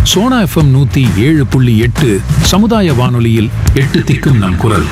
Sona FM நூத்தி ஏழு புள்ளி எட்டு சமுதாய வானொலியில் எட்டு திக்கும் நம் குரல்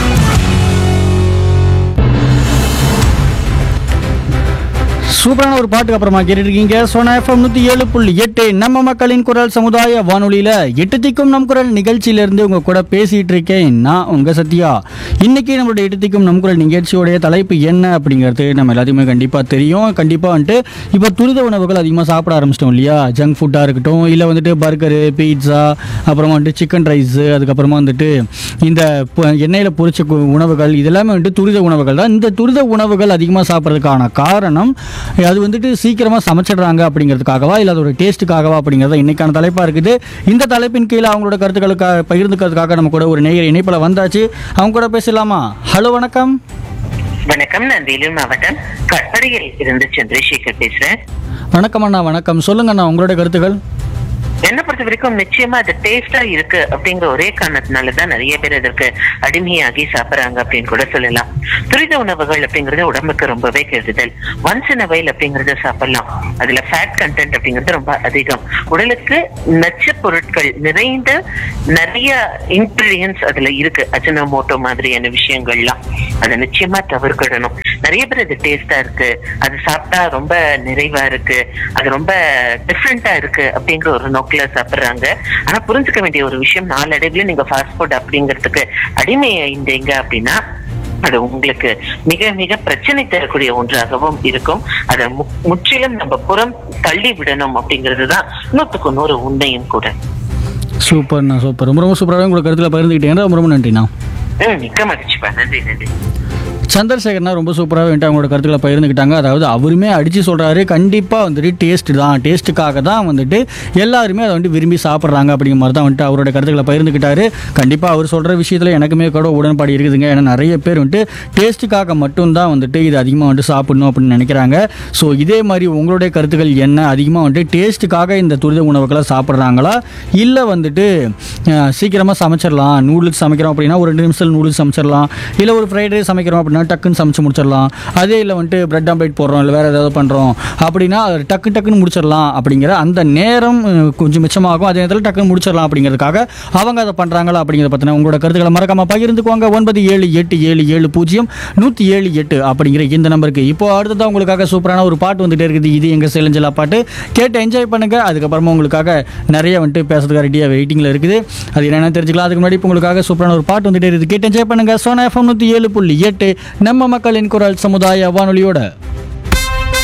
சூப்பரான ஒரு பாட்டுக்கு அப்புறமா கேட்டுட்டு இருக்கீங்க சோனா எஃப்எம் நூற்றி ஏழு புள்ளி எட்டு நம்ம மக்களின் குரல் சமுதாய வானொலியில் எட்டு திக்கும் நம் குரல் நிகழ்ச்சியிலேருந்து உங்கள் கூட பேசிகிட்டு இருக்கேன் நான் உங்கள் சத்யா இன்னைக்கு நம்மளுடைய எட்டு திக்கும் நம் குரல் நிகழ்ச்சியோடைய தலைப்பு என்ன அப்படிங்கிறது நம்ம எல்லாத்தையுமே கண்டிப்பாக தெரியும் கண்டிப்பாக வந்துட்டு இப்போ துரித உணவுகள் அதிகமாக சாப்பிட ஆரம்பிச்சிட்டோம் இல்லையா ஜங்க் ஃபுட்டாக இருக்கட்டும் இல்லை வந்துட்டு பர்கரு பீட்சா அப்புறமா வந்துட்டு சிக்கன் ரைஸு அதுக்கப்புறமா வந்துட்டு இந்த பொ- எண்ணெயில் பொரிச்ச கு- உணவுகள் இதெல்லாமே வந்துட்டு துரித உணவுகள் தான் இந்த துரித உணவுகள் அதிகமாக சாப்பிட்றதுக்கான காரணம் அது வந்துட்டு சீக்கிரமாக சமைச்சிடுறாங்க அப்படிங்கிறதுக்காகவா இல்லை அதோட டேஸ்ட்டுக்காகவா அப்படிங்கிறத இன்னைக்கான தலைப்பாக இருக்குது இந்த தலைப்பின் கீழே அவங்களோட கருத்துக்களுக்காக பகிர்ந்துக்கிறதுக்காக நம்ம கூட ஒரு நேயர் இணைப்பில் வந்தாச்சு அவங்க கூட பேசலாமா ஹலோ வணக்கம் வணக்கம் நான் வேலூர் மாவட்டம் கற்படையில் இருந்து சந்திரசேகர் பேசுறேன் வணக்கம் அண்ணா வணக்கம் சொல்லுங்க அண்ணா உங்களோட கருத்துக்கள் என்ன பொறுத்த வரைக்கும் நிச்சயமா அது டேஸ்டா இருக்கு அப்படிங்கிற ஒரே காரணத்தினாலதான் நிறைய பேர் இதற்கு அடிமையாகி சாப்பிடுறாங்க அப்படின்னு கூட சொல்லலாம் துரித உணவுகள் அப்படிங்கிறது உடம்புக்கு ரொம்பவே கெடுதல் ஒன்ஸ் இன் வயல் அப்படிங்கறத சாப்பிடலாம் அதுல ஃபேட் கண்டென்ட் அப்படிங்கிறது ரொம்ப அதிகம் உடலுக்கு நச்ச பொருட்கள் நிறைந்த நிறைய இன்கிரீடியன்ஸ் அதுல இருக்கு அஜினோமோட்டோ மாதிரியான விஷயங்கள்லாம் அதை நிச்சயமா தவிர்க்கிடணும் நிறைய பேர் அது டேஸ்டா இருக்கு அது சாப்பிட்டா ரொம்ப நிறைவா இருக்கு அது ரொம்ப டிஃப்ரெண்டா இருக்கு அப்படிங்கிற ஒரு நோக்கில சாப்பிடுறாங்க ஆனா புரிஞ்சுக்க வேண்டிய ஒரு விஷயம் நாளடைவில் நீங்க ஃபாஸ்ட் ஃபுட் அப்படிங்கிறதுக்கு அடிமையாயிந்தீங்க அப்படின்னா அது உங்களுக்கு மிக மிக பிரச்சனை தரக்கூடிய ஒன்றாகவும் இருக்கும் அதை மு- முற்றிலும் நம்ம புறம் தள்ளி விடணும் அப்படிங்கிறது தான் நூத்துக்கு நூறு உண்மையும் கூட சூப்பர்ண்ணா சூப்பர் ரொம்ப ரொம்ப சூப்பராக உங்களோட கருத்தில் பகிர்ந்துக்கிட்டேன் ரொம்ப ரொம்ப நன்றிண்ணா ம் மிக்க மகிழ்ச்சிப்பா நன்றி நன்றி சந்திரசேகர்னா ரொம்ப சூப்பராக வந்துட்டு அவங்களோட கருத்துக்களை பகிர்ந்துக்கிட்டாங்க அதாவது அவருமே அடித்து சொல்கிறாரு கண்டிப்பாக வந்துட்டு டேஸ்ட் தான் டேஸ்ட்டுக்காக தான் வந்துட்டு எல்லாருமே அதை வந்துட்டு விரும்பி சாப்பிட்றாங்க அப்படிங்கிற மாதிரி தான் வந்துட்டு அவரோட கருத்துக்களை பகிர்ந்துக்கிட்டாரு கண்டிப்பாக அவர் சொல்கிற விஷயத்தில் எனக்குமே கூட உடன்பாடு இருக்குதுங்க ஏன்னா நிறைய பேர் வந்துட்டு டேஸ்ட்டுக்காக மட்டும்தான் வந்துட்டு இது அதிகமாக வந்துட்டு சாப்பிடணும் அப்படின்னு நினைக்கிறாங்க ஸோ இதே மாதிரி உங்களுடைய கருத்துக்கள் என்ன அதிகமாக வந்துட்டு டேஸ்ட்டுக்காக இந்த துரித உணவுகளை சாப்பிட்றாங்களா இல்லை வந்துட்டு சீக்கிரமாக சமைச்சிடலாம் நூடுல்ஸ் சமைக்கிறோம் அப்படின்னா ஒரு ரெண்டு நிமிஷத்தில் நூடுல்ஸ் சமைச்சிடலாம் இல்லை ஒரு ஃப்ரைட் ரைஸ் சமைக்கிறோம் அப்படின்னா டக்குன்னு சமைச்சு முடிச்சிடலாம் அதே இல்லை வந்துட்டு பிரெட் ஆம்லேட் போடுறோம் இல்லை வேறு ஏதாவது பண்ணுறோம் அப்படின்னா அது டக்கு டக்குன்னு முடிச்சிடலாம் அப்படிங்கிற அந்த நேரம் அஹ், கொஞ்சம் மிச்சமாகும் அதே நேரத்தில் டக்குன்னு முடிச்சிடலாம் அப்படிங்கிறதுக்காக அவங்க அதை பண்ணுறாங்களா அப்படிங்கிறத பற்றின உங்களோட கருத்துக்களை மறக்காம பகிர்ந்துக்குவாங்க ஒன்பது ஏழு எட்டு ஏழு ஏழு பூஜ்ஜியம் நூற்றி ஏழு எட்டு அப்படிங்கிற இந்த நம்பருக்கு இப்போ அடுத்ததான் உங்களுக்காக சூப்பரான ஒரு பாட்டு வந்துட்டே இருக்குது இது எங்கள் சேலஞ்சலா பாட்டு கேட்டு என்ஜாய் பண்ணுங்க அதுக்கப்புறமா உங்களுக்காக நிறைய வந்துட்டு பேசுறதுக்கு ரெடியாக வெயிட்டிங்கில் இருக்குது அது என்னென்னு தெரிஞ்சுக்கலாம் அதுக்கு முன்னாடி இப்போ உங்களுக்காக சூப்பரான ஒரு பாட்டு வந்துட்டே இருக்குது கேட்டு என்ஜாய் பண்ணுங்க சோனா எஃப்எம் நூற்றி ஏழு புள்ளி எட்டு நம்ம மக்களின் குரல் சமுதாய வானொலியோட